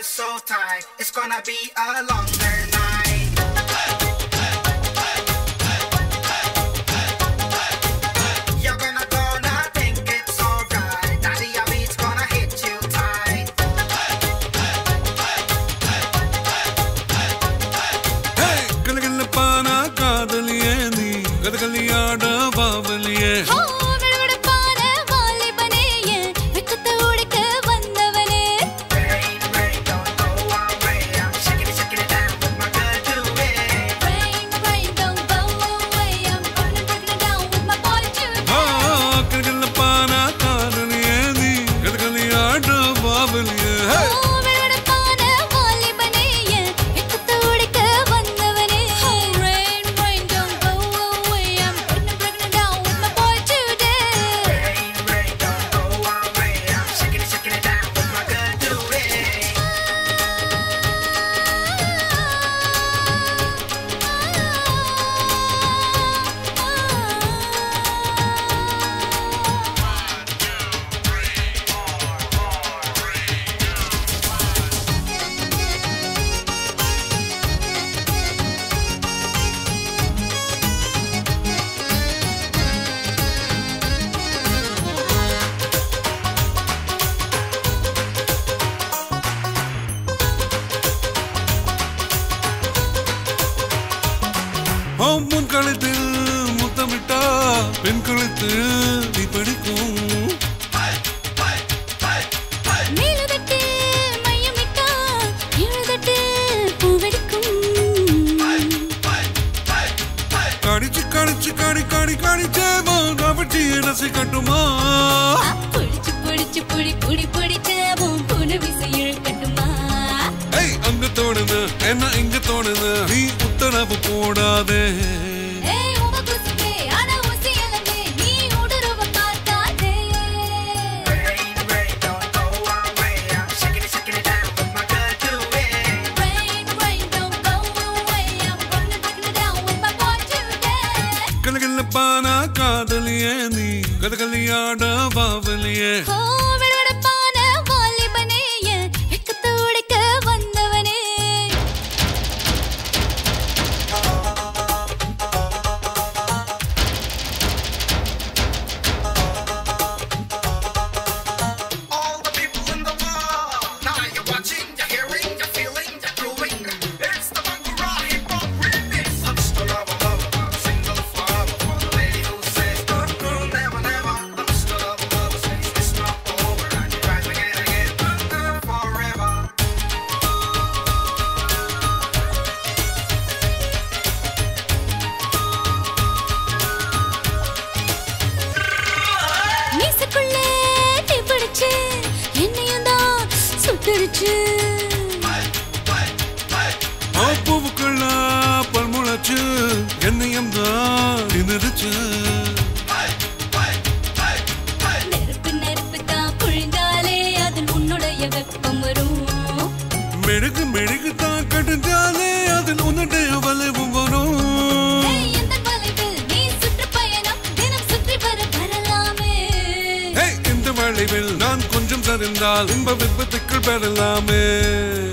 you so tight. It's gonna be a longer night. You're gonna gonna think it's alright. Daddy, your beat's gonna hit you tight. கலகலப்பான காதலியே நீ கதகளியாட பாவலியே ஓ, விடுவிடுப்பான வாலிபனே, என் வெட்கத்தை உடைக்க வந்தவனே. Rain, rain, don't go away. I'm shaking it, shaking it down with my good duet. Rain, rain, don't go away. I'm breaking it, breaking it down with my boy ah, today. கலகலப்பான காதலியே நீ கதகளியாட பாவலியே ஓ, விடுவிடுப்பான வாலிபனே, என் வெட்கத்தை உடைக்க வந்தவனே. Rain, rain, don't go away. I'm breaking it, breaking it down with my boy today. Rain, rain, don't go away. I'm shaking it, shaking it down with my good duet. ஓ, முன் கழுத்தில் முத்தமிட்டா பெண் கழுத்து நீ படிக்கும் மேலுதட்டு மையமிட்டா, கீழுதட்டு பூவெடுக்கும். கடிச்சு கடிச்சு கடி கடி கடிச்சேவோ கவச்சி ரசி கட்டுமா புடிச்சு புடிச்சு புடி புடி புடிச்சவும் புன விசை இழுக்கட்டுமா ஏய் அங்க தோணுது என்ன இங்க தோணுது நீ உத்தரவு போடாதே ஏய் உம குசும்பே ஆனா உசியலமே நீ உடறவ பார்க்காதே Rain, rain, don't go away. I'm shaking it, shaking it down with my good duet. Rain, rain, don't go away I'm running, breaking it down with my boy today கலகலப்பான காதலியே நீ கதகளியாட பாவலியே ஓ விடுவிடுப்பான வாலிபனே என் வெட்கத்தை உடைக்க வந்தவனே All the people in the world. Now you're watching, you're hearing, you're feeling, you're proving. It's the Bangura hip hop remix. I'm just a lover, lover, I'm single forever. For the lady who says, no, no, never, never. I'm just a lover, lover, says it's not over. And you rise again, again, no, no, forever. மீசக்குள்ள தீ பிடிச்சு என்னையும் தான் சுட்டுடுச்சு ஆ, பூவுக்குள்ள பல் முளைச்சு என்னையும் தான் திணறுச்சு நெருப்பு நெருப்பு தான் புழிந்தாலே அதில் உன்னுடைய வெப்பம் வரும் மெழுகு மெழுகு தான் கட்டுஞ்சாலே அதில் உன்னுடைய வளைவும் வரும் ஏய், எந்த வளைவில் நீ சுற்றுப்பயணம் தினம் சுற்றி வர வரலாமே ஏய், இந்த வளைவில் நான் கொஞ்சம் சரிந்தால் இன்ப விபத்துக்குள் பெறலாமே